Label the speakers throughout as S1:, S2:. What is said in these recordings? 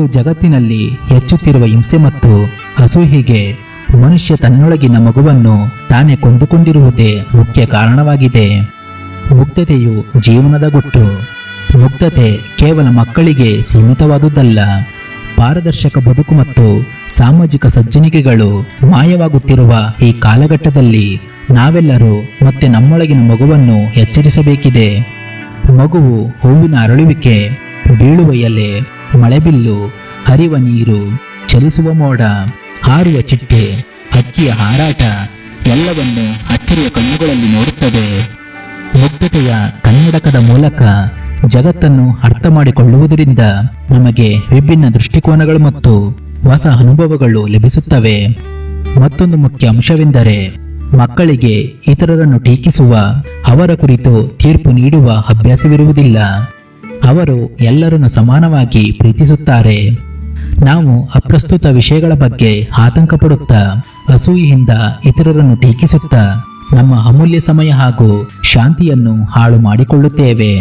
S1: ಜಗತ್ತಿನಲ್ಲಿ ಹೆಚ್ಚುತ್ತಿರುವ ಹಿಂಸೆ ಮತ್ತು ಅಸೂಹೆಗೆ ಮನುಷ್ಯ ತನ್ನೊಳಗಿನ ಮಗುವನ್ನು ತಾನೇ ಕೊಂದುಕೊಂಡಿರುವುದೇ ಮುಖ್ಯ ಕಾರಣವಾಗಿದೆ ಮುಗ್ಧತೆಯು ಜೀವನದ ಗುಟ್ಟು ಮುಗ್ಧತೆ ಕೇವಲ ಮಕ್ಕಳಿಗೆ ಸೀಮಿತವಾದುದಲ್ಲ ಪಾರದರ್ಶಕ ಬದುಕು ಮತ್ತು ಸಾಮಾಜಿಕ ಸಜ್ಜನಿಕೆಗಳು ಮಾಯವಾಗುತ್ತಿರುವ ಈ ಕಾಲಘಟ್ಟದಲ್ಲಿ ನಾವೆಲ್ಲರೂ ಮತ್ತೆ ನಮ್ಮೊಳಗಿನ ಮಗುವನ್ನು ಎಚ್ಚರಿಸಬೇಕಿದೆ ಮಗುವು ಹೂವಿನ ಅರಳುವಿಕೆ ಬೀಳುವ ಎಲೆ ಮಳೆಬಿಲ್ಲು ಹರಿವ ನೀರು ಚಲಿಸುವ ಮೋಡ ಹಾರುವ ಚಿಟ್ಟೆ ಹಕ್ಕಿಯ ಹಾರಾಟ ಎಲ್ಲವನ್ನು ಅಚ್ಚರಿಯ ಕಣ್ಣುಗಳಲ್ಲಿ ನೋಡುತ್ತದೆ ಮುಗ್ಧತೆಯ ಕನ್ನಡಕದ ಮೂಲಕ ಜಗತ್ತನ್ನು ಅರ್ಥ ಮಾಡಿಕೊಳ್ಳುವುದರಿಂದ ನಮಗೆ ವಿಭಿನ್ನ ದೃಷ್ಟಿಕೋನಗಳು ಮತ್ತು ಹೊಸ ಅನುಭವಗಳು ಲಭಿಸುತ್ತವೆ ಮತ್ತೊಂದು ಮುಖ್ಯ ಅಂಶವೆಂದರೆ ಮಕ್ಕಳಿಗೆ ಇತರರನ್ನು ಟೀಕಿಸುವ ಅವರ ಕುರಿತು ತೀರ್ಪು ನೀಡುವ ಅಭ್ಯಾಸವಿರುವುದಿಲ್ಲ ಅವರು ಎಲ್ಲರನ್ನು ಸಮಾನವಾಗಿ ಪ್ರೀತಿಸುತ್ತಾರೆ ನಾವು ಅಪ್ರಸ್ತುತ ವಿಷಯಗಳ ಬಗ್ಗೆ ಆತಂಕ ಪಡುತ್ತಾ ಅಸೂಯೆಯಿಂದ ಇತರರನ್ನು ಟೀಕಿಸುತ್ತಾ ನಮ್ಮ ಅಮೂಲ್ಯ ಸಮಯ ಹಾಗೂ ಶಾಂತಿಯನ್ನು ಹಾಳು ಮಾಡಿಕೊಳ್ಳುತ್ತೇವೆ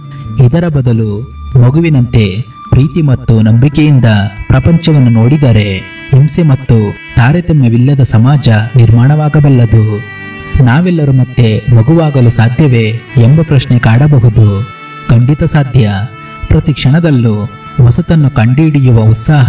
S1: ಇದರ ಬದಲು ಮಗುವಿನಂತೆ ಪ್ರೀತಿ ಮತ್ತು ನಂಬಿಕೆಯಿಂದ ಪ್ರಪಂಚವನ್ನು ನೋಡಿದರೆ ಹಿಂಸೆ ಮತ್ತು ತಾರತಮ್ಯವಿಲ್ಲದ ಸಮಾಜ ನಿರ್ಮಾಣವಾಗಬಲ್ಲದು ನಾವೆಲ್ಲರೂ ಮತ್ತೆ ಮಗುವಾಗಲು ಸಾಧ್ಯವೇ ಎಂಬ ಪ್ರಶ್ನೆ ಕಾಡಬಹುದು ಖಂಡಿತ ಸಾಧ್ಯ ಪ್ರತಿ ಕ್ಷಣದಲ್ಲೂ ಹೊಸತನ್ನು ಕಂಡುಹಿಡಿಯುವ ಉತ್ಸಾಹ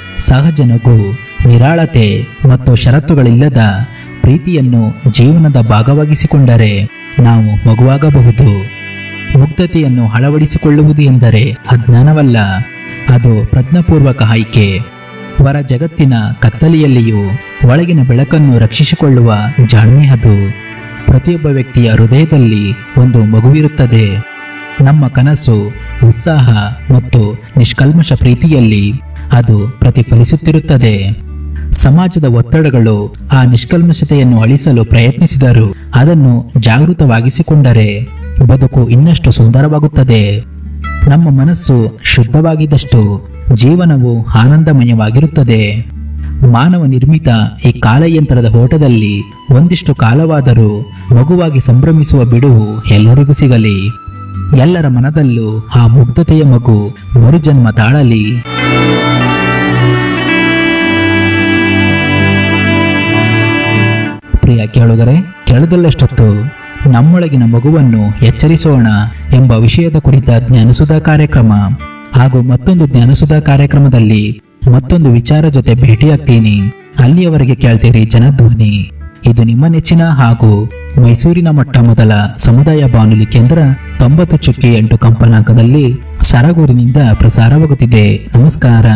S1: ಸಹಜ ನಗು ನಿರಾಳತೆ ಮತ್ತು ಷರತ್ತುಗಳಿಲ್ಲದ ಪ್ರೀತಿಯನ್ನು ಜೀವನದ ಭಾಗವಾಗಿಸಿಕೊಂಡರೆ ನಾವು ಮಗುವಾಗಬಹುದು ಮುಗ್ಧತೆಯನ್ನು ಅಳವಡಿಸಿಕೊಳ್ಳುವುದು ಎಂದರೆ ಅಜ್ಞಾನವಲ್ಲ ಅದು ಪ್ರಜ್ಞಾಪೂರ್ವಕ ಆಯ್ಕೆ ಹೊರ ಜಗತ್ತಿನ ಕತ್ತಲೆಯಲ್ಲಿಯೂ ಒಳಗಿನ ಬೆಳಕನ್ನು ರಕ್ಷಿಸಿಕೊಳ್ಳುವ ಜಾಣ್ಮೆ ಅದು ಪ್ರತಿಯೊಬ್ಬ ವ್ಯಕ್ತಿಯ ಹೃದಯದಲ್ಲಿ ಒಂದು ಮಗುವಿರುತ್ತದೆ ನಮ್ಮ ಕನಸು ಉತ್ಸಾಹ ಮತ್ತು ನಿಷ್ಕಲ್ಮಶ ಪ್ರೀತಿಯಲ್ಲಿ ಅದು ಪ್ರತಿಫಲಿಸುತ್ತಿರುತ್ತದೆ ಸಮಾಜದ ಒತ್ತಡಗಳು ಆ ನಿಷ್ಕಲ್ಮಶತೆಯನ್ನು ಅಳಿಸಲು ಪ್ರಯತ್ನಿಸಿದರು ಅದನ್ನು ಜಾಗೃತವಾಗಿಸಿಕೊಂಡರೆ ಬದುಕು ಇನ್ನಷ್ಟು ಸುಂದರವಾಗುತ್ತದೆ ನಮ್ಮ ಮನಸ್ಸು ಶುದ್ಧವಾಗಿದ್ದಷ್ಟು ಜೀವನವು ಆನಂದಮಯವಾಗಿರುತ್ತದೆ ಮಾನವ ನಿರ್ಮಿತ ಈ ಕಾಲಯಂತ್ರದ ಓಟದಲ್ಲಿ ಒಂದಿಷ್ಟು ಕಾಲವಾದರೂ ಮಗುವಾಗಿ ಸಂಭ್ರಮಿಸುವ ಬಿಡುವು ಎಲ್ಲರಿಗೂ ಸಿಗಲಿ ಎಲ್ಲರ ಮನದಲ್ಲೂ ಆ ಮುಗ್ಧತೆಯ ಮಗು ಮರುಜನ್ಮ ತಾಳಲಿ ಪ್ರಿಯ ಕೇಳುಗರೆ ಕೇಳದಲ್ಲಷ್ಟೊತ್ತು ನಮ್ಮೊಳಗಿನ ಮಗುವನ್ನು ಎಚ್ಚರಿಸೋಣ ಎಂಬ ವಿಷಯದ ಕುರಿತ ಜ್ಞಾನಸುಧಾ ಕಾರ್ಯಕ್ರಮ ಹಾಗೂ ಮತ್ತೊಂದು ಜ್ಞಾನಸುಧಾ ಕಾರ್ಯಕ್ರಮದಲ್ಲಿ ಮತ್ತೊಂದು ವಿಚಾರ ಜೊತೆ ಭೇಟಿಯಾಗ್ತೀನಿ ಅಲ್ಲಿಯವರೆಗೆ ಕೇಳ್ತೀರಿ ಜನಧ್ವನಿ ಇದು ನಿಮ್ಮ ನೆಚ್ಚಿನ ಹಾಗೂ ಮೈಸೂರಿನ ಮೊಟ್ಟ ಮೊದಲ ಸಮುದಾಯ ಬಾನುಲಿ ಕೇಂದ್ರ ತೊಂಬತ್ತು ಚುಕ್ಕಿ ಎಂಟು ಕಂಪನಾಂಕದಲ್ಲಿ ಸರಗೂರಿನಿಂದ ಪ್ರಸಾರವಾಗುತ್ತಿದೆ ನಮಸ್ಕಾರ